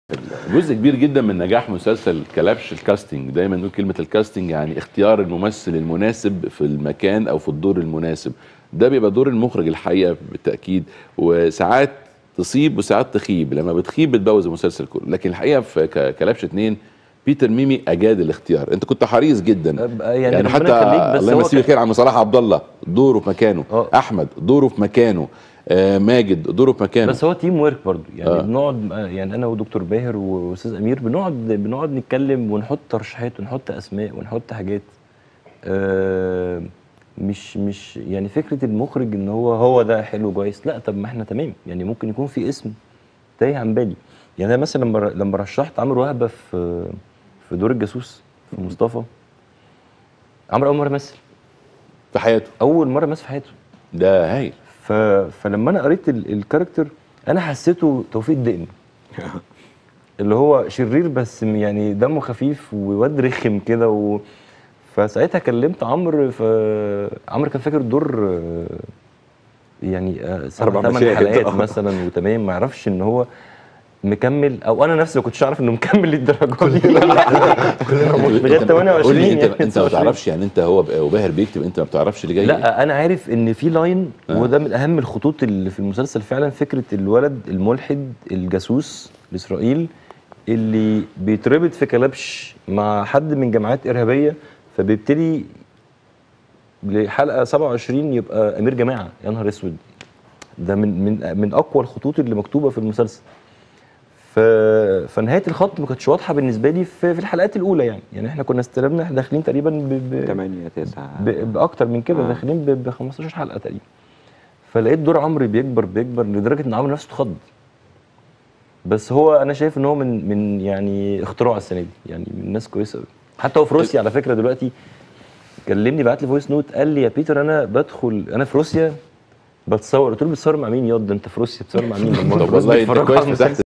جزء كبير جدا من نجاح مسلسل كلبش الكاستنج دايما نقول كلمه الكاستنج يعني اختيار الممثل المناسب في المكان او في الدور المناسب ده بيبقى دور المخرج الحقيقه بالتاكيد وساعات تصيب وساعات تخيب لما بتخيب بتبوظ المسلسل كله لكن الحقيقه في ك- كلبش اتنين بيتر ميمي اجاد الاختيار انت كنت حريص جدا أب- يعني, يعني يعني ربنا حتى يخليك، بس الله هو يمسيه كان- بالخير عم صلاح عبد الله دوره في مكانه آه. احمد دوره في مكانه آه ماجد دوره في مكانه بس هو تيم ورك برضه يعني آه. آه. بنقعد يعني انا ودكتور باهر واستاذ امير بنقعد بنقعد نتكلم ونحط ترشيحات ونحط اسماء ونحط حاجات آه مش مش يعني فكره المخرج ان هو هو ده حلو كويس لا طب ما احنا تمام يعني ممكن يكون في اسم تايه عن بالي يعني انا مثلا لما لما رشحت عمرو وهبه في في دور الجاسوس في مصطفى عمرو اول مره يمثل في حياته اول مره يمثل في حياته ده هايل ف... فلما انا قريت ال... الكاركتر انا حسيته توفيق دقن اللي هو شرير بس م- يعني دمه خفيف وواد رخم كده و... فساعتها كلمت عمرو ف عمرو كان فاكر الدور آه، يعني آه، سبع أربع ثمان مشاهد. حلقات آه. مثلا وتمام ما يعرفش ان هو مكمل او انا نفسي ما كنتش اعرف انه مكمل للدرجه دي لغايه 28 قول لي انت يعني انت ما 29. تعرفش يعني انت هو وباهر بيكتب انت ما بتعرفش اللي جاي إيه؟ لا انا عارف ان في لاين آه. وده من اهم الخطوط اللي في المسلسل فعلا فكره الولد الملحد الجاسوس لاسرائيل اللي بيتربط في كلبش مع حد من جماعات ارهابيه فبيبتدي لحلقه 27 يبقى امير جماعه يا نهار اسود ده من من من اقوى الخطوط اللي مكتوبه في المسلسل ف... فنهايه الخط ما كانتش واضحه بالنسبه لي في, في الحلقات الاولى يعني يعني احنا كنا استلمنا احنا داخلين تقريبا ب... ب... 8 9 ب- باكتر من كده آه. داخلين ب ب 15 حلقه تقريبا فلقيت دور عمرو بيكبر بيكبر لدرجه ان عمرو نفسه اتخض بس هو انا شايف ان هو من من يعني اختراع السنه دي يعني من ناس كويسه قوي حتى هو في روسيا على فكره دلوقتي كلمني بعت لي فويس نوت قال لي يا بيتر انا بدخل انا في روسيا بتصور قلت له بتصور مع مين ياض ده انت في روسيا بتصور مع مين؟ لما طب في روسيا والله انت بيتفرجوا كويس على فتحت المسلسل.